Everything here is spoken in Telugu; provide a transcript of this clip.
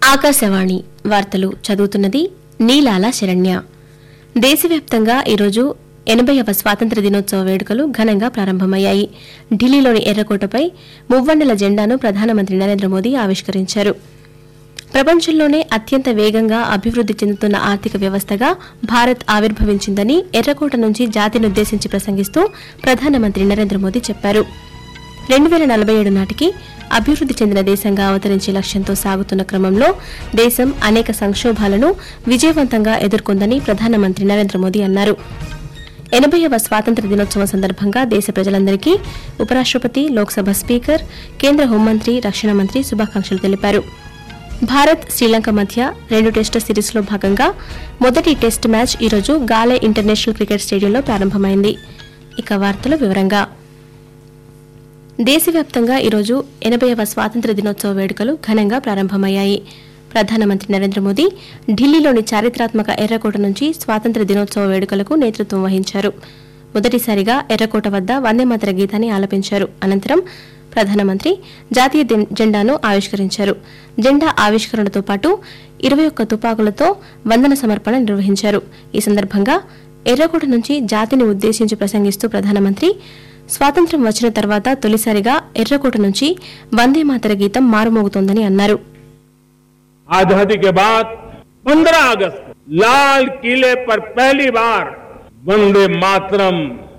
ఆకాశవాణి వార్తలు చదువుతున్నది నీలాల శరణ్య దేశవ్యాప్తంగా ఈరోజు ఎనభైవ స్వాతంత్ర దినోత్సవ వేడుకలు ఘనంగా ప్రారంభమయ్యాయి ఢిల్లీలోని ఎర్రకోటపై మువ్వన్నెల జెండాను ప్రధానమంత్రి నరేంద్ర మోదీ ఆవిష్కరించారు ప్రపంచంలోనే అత్యంత వేగంగా అభివృద్ది చెందుతున్న ఆర్థిక వ్యవస్థగా భారత్ ఆవిర్భవించిందని ఎర్రకోట నుంచి జాతినుద్దేశించి ప్రసంగిస్తూ ప్రధానమంత్రి నరేంద్ర మోదీ చెప్పారు రెండు వేల నలభై ఏడు నాటికి అభివృద్ది చెందిన దేశంగా అవతరించే లక్ష్యంతో సాగుతున్న క్రమంలో దేశం అనేక సంక్షోభాలను విజయవంతంగా ఎదుర్కొందని ప్రధానమంత్రి నరేంద్ర మోదీ అన్నారు ఎనభైవ స్వాతంత్ర దినోత్సవం సందర్భంగా దేశ ప్రజలందరికీ ఉపరాష్టపతి లోక్సభ స్పీకర్ కేంద్ర హోంమంత్రి రక్షణ మంత్రి శుభాకాంక్షలు తెలిపారు భారత్ శ్రీలంక మధ్య రెండు టెస్టు సిరీస్లో భాగంగా మొదటి టెస్ట్ మ్యాచ్ ఈరోజు గాలే ఇంటర్నేషనల్ క్రికెట్ స్టేడియంలో ప్రారంభమైంది ఇక వార్తల వివరంగా దేశవ్యాప్తంగా ఈరోజు ఎనభైవ స్వాతంత్ర దినోత్సవ వేడుకలు ఘనంగా ప్రారంభమయ్యాయి ప్రధానమంత్రి నరేంద్ర మోదీ ఢిల్లీలోని చారిత్రాత్మక ఎర్రకోట నుంచి స్వాతంత్ర దినోత్సవ వేడుకలకు నేతృత్వం వహించారు మొదటిసారిగా ఎర్రకోట వద్ద వందేమాతర గీతాన్ని ఆలపించారు అనంతరం ప్రధానమంత్రి జాతీయ దిన్- జెండాను ఆవిష్కరించారు జెండా ఆవిష్కరణతో పాటు ఇరవై ఒక్క తుపాకులతో వందన సమర్పణ నిర్వహించారు ఈ సందర్భంగా ఎర్రకోట నుంచి జాతిని ఉద్దేశించి ప్రసంగిస్తూ ప్రధానమంత్రి స్వాతంత్ర్యం వచ్చిన తర్వాత తొలిసారిగా ఎర్రకోట నుంచి వందేమాతర గీతం మారుమోగుతోందని అన్నారు आजादी के बाद 15 अगस्त को लाल किले पर पहली बार वंदे मातरम